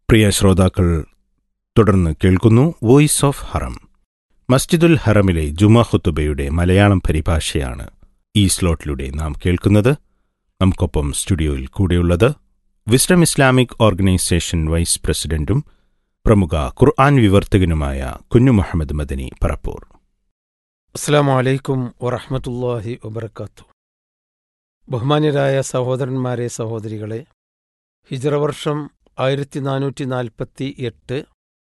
പ്രിയ ശ്രോതാക്കൾ തുടർന്ന് കേൾക്കുന്നു വോയിസ് ഓഫ് ഹറം മസ്ജിദുൽ ഹറമിലെ ജുമാ ഖുത്തുബയുടെ മലയാളം പരിഭാഷയാണ് ഈ സ്ലോട്ടിലൂടെ നാം കേൾക്കുന്നത് നമുക്കൊപ്പം സ്റ്റുഡിയോയിൽ കൂടെയുള്ളത് വിസ്ഡം ഇസ്ലാമിക് ഓർഗനൈസേഷൻ വൈസ് പ്രസിഡന്റും പ്രമുഖ ഖുർആൻ വിവർത്തകനുമായ കുഞ്ഞു മുഹമ്മദ് മദനി പറപ്പൂർ അസ്സാം വലൈക്കും വറഹമത്തല്ലാഹി വബർക്കാത്തു ബഹുമാന്യരായ സഹോദരന്മാരെ സഹോദരികളെ ഹിജറ വർഷം ആയിരത്തി നാനൂറ്റി നാൽപ്പത്തി എട്ട്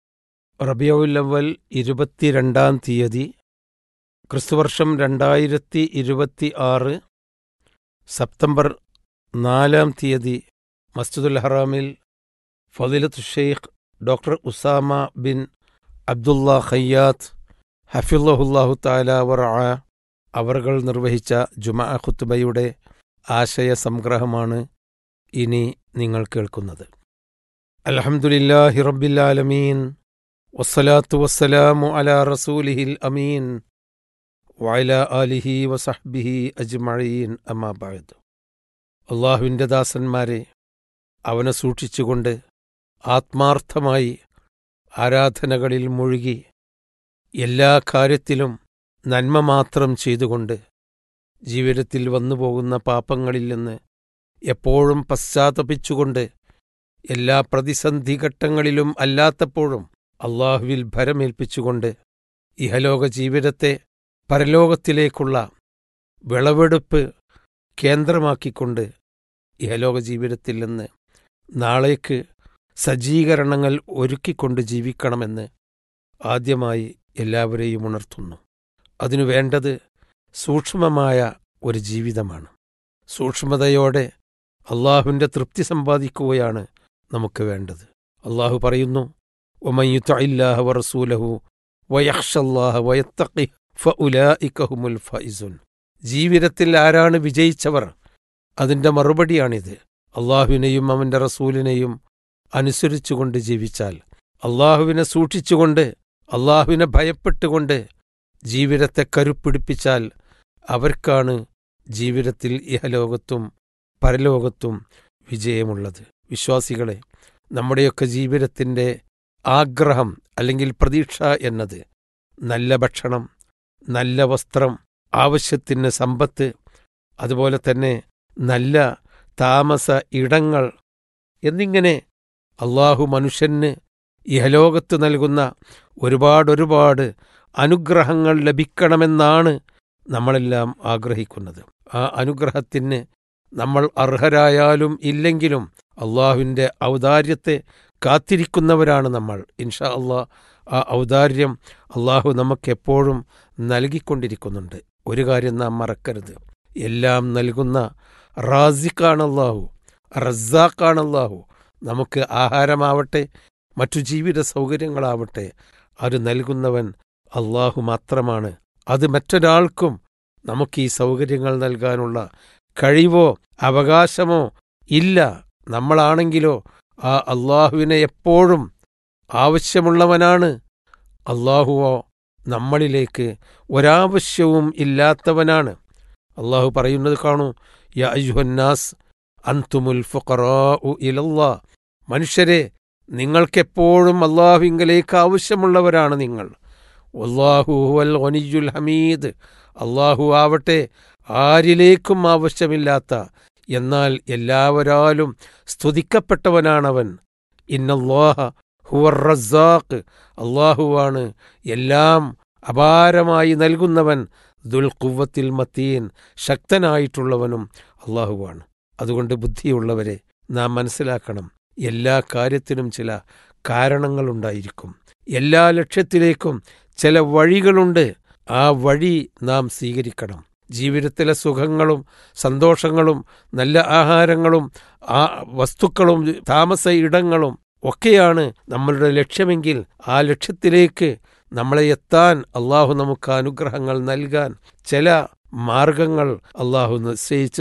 റബിയവുല്ലവൽ ഇരുപത്തിരണ്ടാം തീയതി ക്രിസ്തുവർഷം രണ്ടായിരത്തി ഇരുപത്തി ആറ് സെപ്റ്റംബർ നാലാം തീയതി മസ്ജിദുൽ ഹറാമിൽ ഫദിലത്ത് Sheikh doctor Usama bin Abdullah Khayyat ഹഫിള്ളഹുല്ലാഹു താല വറ അവർകൾ നിർവഹിച്ച ജുമാ ഖുത്തുബയുടെ ആശയ സംഗ്രഹമാണ് ഇനി നിങ്ങൾ കേൾക്കുന്നത് അൽഹംദുലില്ലാഹി റബ്ബില്ലാലമീൻ വസ്സലാത്തു വസ്സലാമു അലാ റസൂലിഹിൽ അമീൻ വഅല ആലിഹി വസഹ്ബിഹി അജ്മഈൻ അമ്മാ ബഅദ് അള്ളാഹുവിൻ്റെ ദാസന്മാരെ അവനെ സൂക്ഷിച്ചുകൊണ്ട് ആത്മാർത്ഥമായി ആരാധനകളിൽ മുഴുകി എല്ലാ കാര്യത്തിലും നന്മ മാത്രം ചെയ്തുകൊണ്ട് ജീവിതത്തിൽ വന്നുപോകുന്ന പാപങ്ങളിൽ നിന്ന് എപ്പോഴും പശ്ചാത്തപിച്ചുകൊണ്ട് എല്ലാ പ്രതിസന്ധി ഘട്ടങ്ങളിലും അല്ലാത്തപ്പോഴും അള്ളാഹുവിൽ ഭരമേൽപ്പിച്ചുകൊണ്ട് ഇഹലോക ജീവിതത്തെ പരലോകത്തിലേക്കുള്ള വിളവെടുപ്പ് കേന്ദ്രമാക്കിക്കൊണ്ട് ഇഹലോക ജീവിതത്തിൽ നിന്ന് നാളേക്ക് സജ്ജീകരണങ്ങൾ ഒരുക്കിക്കൊണ്ട് ജീവിക്കണമെന്ന് ആദ്യമായി എല്ലാവരെയും ഉണർത്തുന്നു അതിനു വേണ്ടത് സൂക്ഷ്മമായ ഒരു ജീവിതമാണ് സൂക്ഷ്മതയോടെ അള്ളാഹുവിൻ്റെ തൃപ്തി സമ്പാദിക്കുകയാണ് നമുക്ക് വേണ്ടത് അള്ളാഹു പറയുന്നു ഒമയ്യുത്തല്ലാഹ വറസൂലഹു വയക്ഷല്ലാഹ വയത്തഖി ഫഉലായിക്കഹുമുൽ ഫൈസുൻ ജീവിതത്തിൽ ആരാണ് വിജയിച്ചവർ അതിൻ്റെ മറുപടിയാണിത് അള്ളാഹുവിനെയും അവൻ്റെ റസൂലിനെയും അനുസരിച്ചുകൊണ്ട് ജീവിച്ചാൽ അള്ളാഹുവിനെ സൂക്ഷിച്ചുകൊണ്ട് അള്ളാഹുവിനെ ഭയപ്പെട്ടുകൊണ്ട് ജീവിതത്തെ കരുപ്പിടിപ്പിച്ചാൽ അവർക്കാണ് ജീവിതത്തിൽ ഇഹലോകത്തും പരലോകത്തും വിജയമുള്ളത് വിശ്വാസികളെ നമ്മുടെയൊക്കെ ജീവിതത്തിൻ്റെ ആഗ്രഹം അല്ലെങ്കിൽ പ്രതീക്ഷ എന്നത് നല്ല ഭക്ഷണം നല്ല വസ്ത്രം ആവശ്യത്തിന് സമ്പത്ത് അതുപോലെ തന്നെ നല്ല താമസ ഇടങ്ങൾ എന്നിങ്ങനെ അള്ളാഹു മനുഷ്യന് ഇഹലോകത്ത് നൽകുന്ന ഒരുപാട് ഒരുപാട് അനുഗ്രഹങ്ങൾ ലഭിക്കണമെന്നാണ് നമ്മളെല്ലാം ആഗ്രഹിക്കുന്നത് ആ അനുഗ്രഹത്തിന് നമ്മൾ അർഹരായാലും ഇല്ലെങ്കിലും അള്ളാഹുവിൻ്റെ ഔദാര്യത്തെ കാത്തിരിക്കുന്നവരാണ് നമ്മൾ ഇൻഷാ അള്ളാഹ് ആ ഔദാര്യം അള്ളാഹു നമുക്കെപ്പോഴും നൽകിക്കൊണ്ടിരിക്കുന്നുണ്ട് ഒരു കാര്യം നാം മറക്കരുത് എല്ലാം നൽകുന്ന റാസിഖാണ് അള്ളാഹു റസാഖാണ് അള്ളാഹു നമുക്ക് ആഹാരമാവട്ടെ മറ്റു ജീവിത സൗകര്യങ്ങളാവട്ടെ അത് നൽകുന്നവൻ അള്ളാഹു മാത്രമാണ് അത് മറ്റൊരാൾക്കും നമുക്ക് ഈ സൗകര്യങ്ങൾ നൽകാനുള്ള കഴിവോ അവകാശമോ ഇല്ല നമ്മളാണെങ്കിലോ ആ അള്ളാഹുവിനെ എപ്പോഴും ആവശ്യമുള്ളവനാണ് അള്ളാഹുവോ നമ്മളിലേക്ക് ഒരാവശ്യവും ഇല്ലാത്തവനാണ് അള്ളാഹു പറയുന്നത് കാണൂ യാ അയ്യുഹന്നാസ് അന്തുമുൽ ഫുഖറാഉ ഇലല്ലാ മനുഷ്യരെ നിങ്ങൾക്കെപ്പോഴും അള്ളാഹുവിങ്കലേക്ക് ആവശ്യമുള്ളവരാണ് നിങ്ങൾ അള്ളാഹു ഹുവൽ ഒനിജുൽ ഹമീദ് അള്ളാഹു ആവട്ടെ ആരിലേക്കും ആവശ്യമില്ലാത്ത എന്നാൽ എല്ലാവരാലും സ്തുതിക്കപ്പെട്ടവനാണവൻ ഇന്നല്ലാഹ ഹുവർ റസാഖ് അള്ളാഹുവാണ് എല്ലാം അപാരമായി നൽകുന്നവൻ ദുൽഖുവത്തിൽ മത്തീൻ ശക്തനായിട്ടുള്ളവനും അള്ളാഹുവാണ് അതുകൊണ്ട് ബുദ്ധിയുള്ളവരെ നാം മനസ്സിലാക്കണം എല്ലാ കാര്യത്തിനും ചില കാരണങ്ങളുണ്ടായിരിക്കും എല്ലാ ലക്ഷ്യത്തിലേക്കും ചില വഴികളുണ്ട് ആ വഴി നാം സ്വീകരിക്കണം ജീവിതത്തിലെ സുഖങ്ങളും സന്തോഷങ്ങളും നല്ല ആഹാരങ്ങളും ആ വസ്തുക്കളും താമസ ഇടങ്ങളും ഒക്കെയാണ് നമ്മളുടെ ലക്ഷ്യമെങ്കിൽ ആ ലക്ഷ്യത്തിലേക്ക് നമ്മളെ എത്താൻ അള്ളാഹു നമുക്ക് അനുഗ്രഹങ്ങൾ നൽകാൻ ചില മാർഗങ്ങൾ അള്ളാഹു നിശ്ചയിച്ച്